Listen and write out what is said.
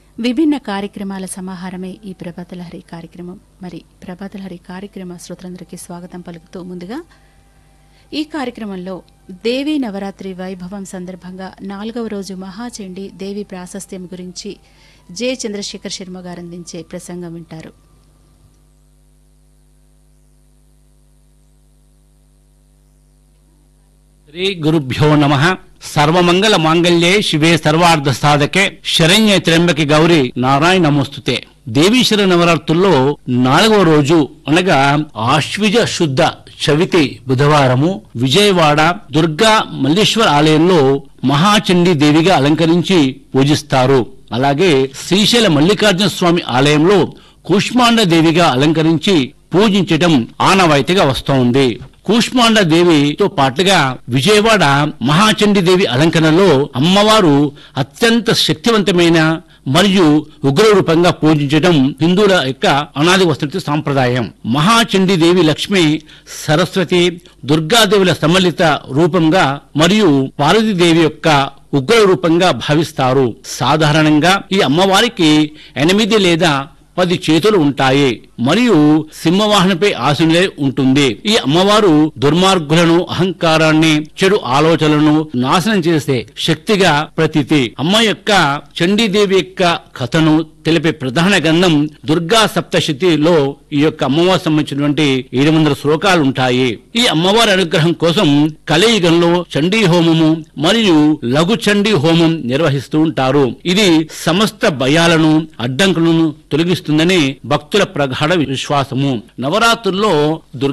విభిన్న కార్యక్రమాల సమాహారమే ఈ ప్రభాతలహరి కార్యక్రమం మరి ప్రభాతలహరి కార్యక్రమ శ్రోతలందరికీ స్వాగతం పలుకుతూ ముందుగా ఈ కార్యక్రమంలో దేవీ నవరాత్రి వైభవం సందర్భంగా నాలుగవ రోజు మహాచండి దేవి ప్రాశస్త్యం గురించి జె చంద్రశేఖర్ శర్మ గారు అందించే ప్రసంగం వింటారు శ్రీ గురుభ్యో నమ సర్వమంగళ మాంగళ్యే శివే సర్వార్థ సాధకే శరణ్య త్ర్యంబకి గౌరి నారాయణ నమోస్తుతే దేవీశ్వర నవరాత్రుల్లో నాలుగవ రోజు అనగా ఆశ్విజ శుద్ధ చవితి బుధవారము విజయవాడ దుర్గా మల్లేశ్వర ఆలయంలో మహాచండీ దేవిగా అలంకరించి పూజిస్తారు అలాగే శ్రీశైల మల్లికార్జున స్వామి ఆలయంలో కూష్మాండ దేవిగా అలంకరించి పూజించటం ఆనవాయితీగా వస్తోంది కూష్మాండ దేవితో పాటుగా విజయవాడ మహాచండీ దేవి అలంకరణలో అమ్మవారు అత్యంత శక్తివంతమైన మరియు ఉగ్ర రూపంగా పూజించడం హిందువుల యొక్క అనాది వస్తున్న సాంప్రదాయం మహాచండీ దేవి లక్ష్మి సరస్వతి దుర్గాదేవుల సమ్మలిత రూపంగా మరియు పార్వతీదేవి యొక్క ఉగ్ర రూపంగా భావిస్తారు సాధారణంగా ఈ అమ్మవారికి ఎనిమిది లేదా పది చేతులు ఉంటాయి మరియు సింహవాహనపై ఆసనులై ఉంటుంది ఈ అమ్మవారు దుర్మార్గులను అహంకారాన్ని చెడు ఆలోచనలను నాశనం చేసే శక్తిగా ప్రతీతి అమ్మ యొక్క చండీదేవి యొక్క కథను తెలిపే ప్రధాన గ్రంథం దుర్గా సప్తశతిలో ఈ యొక్క అమ్మవారు సంబంధించినటువంటి ఏడు వందల శ్లోకాలు ఉంటాయి ఈ అమ్మవారి అనుగ్రహం కోసం కలియుగంలో చండీ హోమము మరియు లఘు చండీ హోమం నిర్వహిస్తూ ఉంటారు ఇది సమస్త భయాలను అడ్డంకులను తొలగిస్తుందని భక్తుల ప్రగాఢ విశ్వాసము నవరాత్రుల్లో దుర్గా